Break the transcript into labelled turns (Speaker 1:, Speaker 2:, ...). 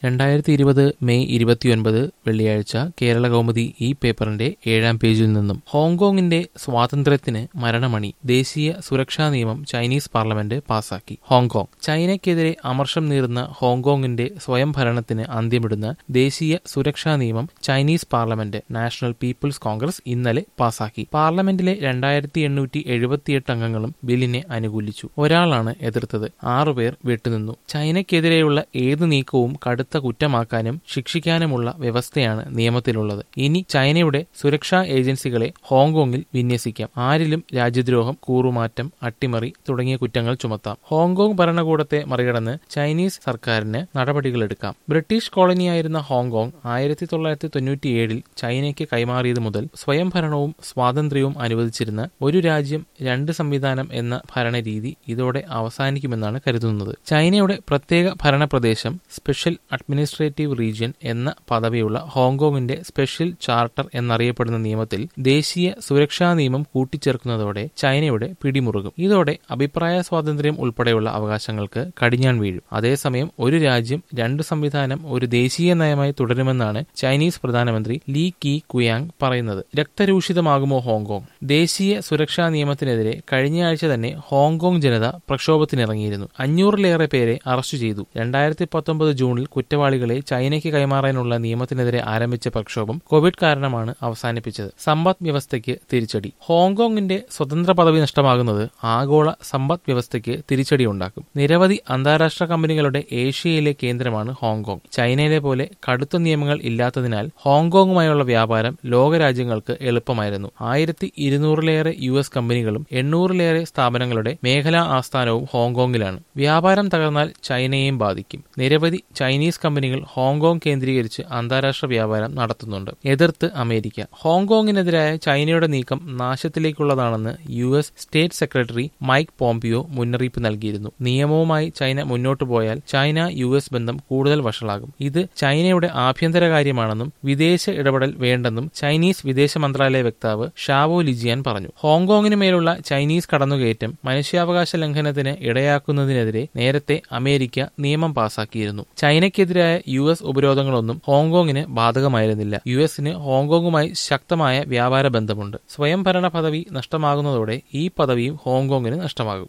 Speaker 1: രണ്ടായിരത്തി ഇരുപത് മെയ് ഇരുപത്തിയൊൻപത് വെള്ളിയാഴ്ച കേരള കൗമുദി ഈ പേപ്പറിന്റെ ഏഴാം പേജിൽ നിന്നും ഹോങ്കോങ്ങിന്റെ സ്വാതന്ത്ര്യത്തിന് മരണമണി ദേശീയ സുരക്ഷാ നിയമം ചൈനീസ് പാർലമെന്റ് പാസാക്കി ഹോങ്കോങ് ചൈനയ്ക്കെതിരെ അമർഷം നീറുന്ന ഹോങ്കോങ്ങിന്റെ സ്വയം ഭരണത്തിന് അന്ത്യമിടുന്ന ദേശീയ സുരക്ഷാ നിയമം Chinese parliament National People's Congress ഇന്നലെ പാസാക്കി പാർലമെന്റിലെ രണ്ടായിരത്തി എണ്ണൂറ്റി എഴുപത്തിയെട്ട് അംഗങ്ങളും ബില്ലിനെ അനുകൂലിച്ചു ഒരാളാണ് എതിർത്തത് ആറുപേർ വിട്ടുനിന്നു ചൈനയ്ക്കെതിരെയുള്ള ഏത് നീക്കവും കടുത്ത കുറ്റമാക്കാനും ശിക്ഷിക്കാനുമുള്ള വ്യവസ്ഥയാണ് നിയമത്തിലുള്ളത് ഇനി ചൈനയുടെ സുരക്ഷാ ഏജൻസികളെ ഹോങ്കോങ്ങിൽ വിന്യസിക്കാം ആരിലും രാജ്യദ്രോഹം കൂറുമാറ്റം അട്ടിമറി തുടങ്ങിയ കുറ്റങ്ങൾ ചുമത്താം ഹോങ്കോങ് ഭരണകൂടത്തെ മറികടന്ന് ചൈനീസ് സർക്കാരിന് നടപടികളെടുക്കാം ബ്രിട്ടീഷ് കോളനിയായിരുന്ന ഹോങ്കോങ് ആയിരത്തി തൊള്ളായിരത്തി തൊണ്ണൂറ്റിയേഴിൽ ചൈനയ്ക്ക് കൈമാറിയത് മുതൽ സ്വയം ഭരണവും സ്വാതന്ത്ര്യവും അനുവദിച്ചിരുന്ന ഒരു രാജ്യം രണ്ട് സംവിധാനം എന്ന ഭരണരീതി ഇതോടെ അവസാനിക്കുമെന്നാണ് കരുതുന്നത് ചൈനയുടെ പ്രത്യേക ഭരണപ്രദേശം സ്പെഷ്യൽ അഡ്മിനിസ്ട്രേറ്റീവ് റീജിയൻ എന്ന പദവിയുള്ള ഹോങ്കോങ്ങിന്റെ സ്പെഷ്യൽ ചാർട്ടർ എന്നറിയപ്പെടുന്ന നിയമത്തിൽ ദേശീയ സുരക്ഷാ നിയമം കൂട്ടിച്ചേർക്കുന്നതോടെ ചൈനയുടെ പിടിമുറുകും ഇതോടെ അഭിപ്രായ സ്വാതന്ത്ര്യം ഉൾപ്പെടെയുള്ള അവകാശങ്ങൾക്ക് കടിഞ്ഞാൺ വീഴും അതേസമയം ഒരു രാജ്യം രണ്ട് സംവിധാനം ഒരു ദേശീയ നയമായി തുടരുമെന്നാണ് ചൈനീസ് പ്രധാനമന്ത്രി ലീ കി കുയാങ് പറയുന്നത് രക്തരൂഷിതമാകുമോ ഹോങ്കോങ് ദേശീയ സുരക്ഷാ നിയമത്തിനെതിരെ കഴിഞ്ഞയാഴ്ച തന്നെ ഹോങ്കോങ് ജനത പ്രക്ഷോഭത്തിനിറങ്ങിയിരുന്നു അഞ്ഞൂറിലേറെ പേരെ അറസ്റ്റ് ചെയ്തു രണ്ടായിരത്തി പത്തൊമ്പത് ജൂണിൽ കുറ്റവാളികളെ ചൈനയ്ക്ക് കൈമാറാനുള്ള നിയമത്തിനെതിരെ ആരംഭിച്ച പ്രക്ഷോഭം കോവിഡ് കാരണമാണ് അവസാനിപ്പിച്ചത് സമ്പദ് വ്യവസ്ഥയ്ക്ക് തിരിച്ചടി ഹോങ്കോങ്ങിന്റെ സ്വതന്ത്ര പദവി നഷ്ടമാകുന്നത് ആഗോള സമ്പദ് വ്യവസ്ഥയ്ക്ക് തിരിച്ചടി ഉണ്ടാക്കും നിരവധി അന്താരാഷ്ട്ര കമ്പനികളുടെ ഏഷ്യയിലെ കേന്ദ്രമാണ് ഹോങ്കോങ് ചൈനയിലെ പോലെ കടുത്ത നിയമങ്ങൾ ഇല്ലാത്തതിനാൽ ഹോങ്കോങ്ങുമായുള്ള വ്യാപാരം ലോകരാജ്യങ്ങൾക്ക് എളുപ്പമായിരുന്നു ആയിരത്തി ഇരുന്നൂറിലേറെ യു എസ് കമ്പനികളും എണ്ണൂറിലേറെ സ്ഥാപനങ്ങളുടെ മേഖലാ ആസ്ഥാനവും ഹോങ്കോങ്ങിലാണ് വ്യാപാരം തകർന്നാൽ ചൈനയെയും ബാധിക്കും നിരവധി ചൈനീസ് കമ്പനികൾ ഹോങ്കോങ് കേന്ദ്രീകരിച്ച് അന്താരാഷ്ട്ര വ്യാപാരം നടത്തുന്നുണ്ട് എതിർത്ത് അമേരിക്ക ഹോങ്കോങ്ങിനെതിരായ ചൈനയുടെ നീക്കം നാശത്തിലേക്കുള്ളതാണെന്ന് U S state secretary Mike Pompeo മുന്നറിയിപ്പ് നൽകിയിരുന്നു നിയമവുമായി ചൈന മുന്നോട്ടു പോയാൽ ചൈന യു എസ് ബന്ധം കൂടുതൽ വഷളാകും ഇത് ചൈനയുടെ ആഭ്യന്തര കാര്യമാണെന്നും വിദേശ ഇടപെടൽ വേണ്ടെന്നും ചൈനീസ് വിദേശ മന്ത്രാലയ വക്താവ് ഷാവോ ലിജിയാൻ പറഞ്ഞു ഹോങ്കോങ്ങിന് മേലുള്ള ചൈനീസ് കടന്നുകയറ്റം മനുഷ്യാവകാശ ലംഘനത്തിന് ഇടയാക്കുന്നതിനെതിരെ നേരത്തെ അമേരിക്ക നിയമം പാസാക്കിയിരുന്നു ചൈനയ്ക്കെതിരായ യു എസ് ഉപരോധങ്ങളൊന്നും ഹോങ്കോങ്ങിന് ബാധകമായിരുന്നില്ല യു എസിന് ഹോങ്കോങ്ങുമായി ശക്തമായ വ്യാപാര ബന്ധമുണ്ട് സ്വയംഭരണ പദവി നഷ്ടമാകുന്നതോടെ ഈ പദവിയും ഹോങ്കോങ്ങിന് നഷ്ടമാകും